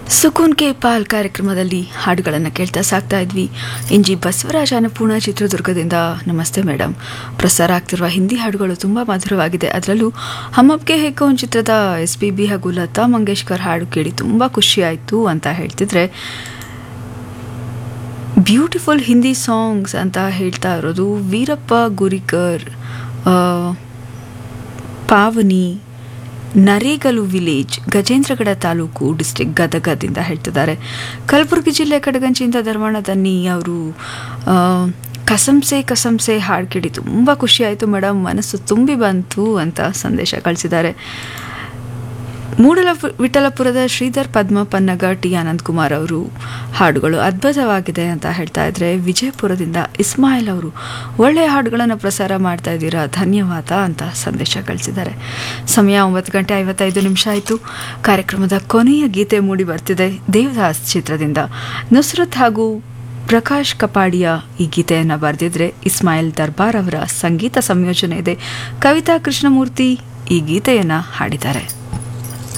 ಸುಕೂನ್ K Pal ಕಾರ್ಯಕ್ರಮದಲ್ಲಿ ಹಾಡುಗಳನ್ನು ಕೇಳ್ತಾ ಸಾಕ್ತಾ ಇದ್ವಿ ಎನ್ ಜಿ ಬಸವರಾಜ ಅನ್ನಪೂರ್ಣ ಚಿತ್ರದುರ್ಗದಿಂದ ನಮಸ್ತೆ ಮೇಡಮ್ ಪ್ರಸಾರ ಆಗ್ತಿರುವ ಹಿಂದಿ ಹಾಡುಗಳು ತುಂಬ ಮಧುರವಾಗಿದೆ ಅದರಲ್ಲೂ ಹಮ್ಮಬ್ಗೆ ಹೇಕೋನ್ ಚಿತ್ರದ ಎಸ್ ಪಿ ಬಿ ಹಾಗೂ ಲತಾ ಮಂಗೇಶ್ಕರ್ ಹಾಡು ಕೇಳಿ ತುಂಬ ಖುಷಿಯಾಯಿತು ಅಂತ ಹೇಳ್ತಿದ್ರೆ ಬ್ಯೂಟಿಫುಲ್ ಹಿಂದಿ ಸಾಂಗ್ಸ್ ಅಂತ ಹೇಳ್ತಾ ಇರೋದು ವೀರಪ್ಪ ಗುರಿಕರ್ ಆ, ಪಾವನಿ ನರೇಗಲು ವಿಲೇಜ್ ಗಜೇಂದ್ರಗಡ ತಾಲೂಕು ಡಿಸ್ಟ್ರಿಕ್ಟ್ ಗದಗದಿಂದ ಹೇಳ್ತಿದ್ದಾರೆ ಕಲಬುರಗಿ ಜಿಲ್ಲೆ ಕಡಗಂಚಿಯಿಂದ ಧರ್ಮಣ್ಣ ದನ್ನಿ ಅವರು ಆ, ಕಸಂಸೆ ಕಸಂಸೆ ಹಾಡು ಕೇಳಿ ತುಂಬ ಖುಷಿ ಆಯಿತು ಮೇಡಮ್ ಮನಸ್ಸು ತುಂಬಿ ಬಂತು ಅಂತ ಸಂದೇಶ ಕಳಿಸಿದ್ದಾರೆ ಮೂಡಲ ವಿಠಲಪುರದ ಶ್ರೀಧರ್ ಪದ್ಮ ಪನ್ನಗ ಟಿ ಆನಂದ್ ಕುಮಾರ್ ಅವರು ಹಾಡುಗಳು ಅದ್ಭುತವಾಗಿದೆ ಅಂತ ಹೇಳ್ತಾ ಇದ್ರೆ ವಿಜಯಪುರದಿಂದ ಇಸ್ಮಾಯಿಲ್ ಅವರು ಒಳ್ಳೆಯ ಹಾಡುಗಳನ್ನು ಪ್ರಸಾರ ಮಾಡ್ತಾ ಇದ್ದೀರಾ ಧನ್ಯವಾದ ಅಂತ ಸಂದೇಶ ಕಳಿಸಿದ್ದಾರೆ ಸಮಯ ಒಂಬತ್ತು ಗಂಟೆ ಐವತ್ತೈದು ನಿಮಿಷ ಆಯಿತು ಕಾರ್ಯಕ್ರಮದ ಕೊನೆಯ ಗೀತೆ ಮೂಡಿ ಬರ್ತಿದೆ ದೇವದಾಸ್ ಚಿತ್ರದಿಂದ ನುಸ್ರತ್ ಹಾಗೂ ಪ್ರಕಾಶ್ ಕಪಾಡಿಯ ಈ ಗೀತೆಯನ್ನು ಬರೆದಿದ್ರೆ ಇಸ್ಮಾಯಿಲ್ ದರ್ಬಾರ್ ಅವರ ಸಂಗೀತ ಸಂಯೋಜನೆ ಇದೆ ಕವಿತಾ ಕೃಷ್ಣಮೂರ್ತಿ ಈ ಗೀತೆಯನ್ನು ಹಾಡಿದ್ದಾರೆ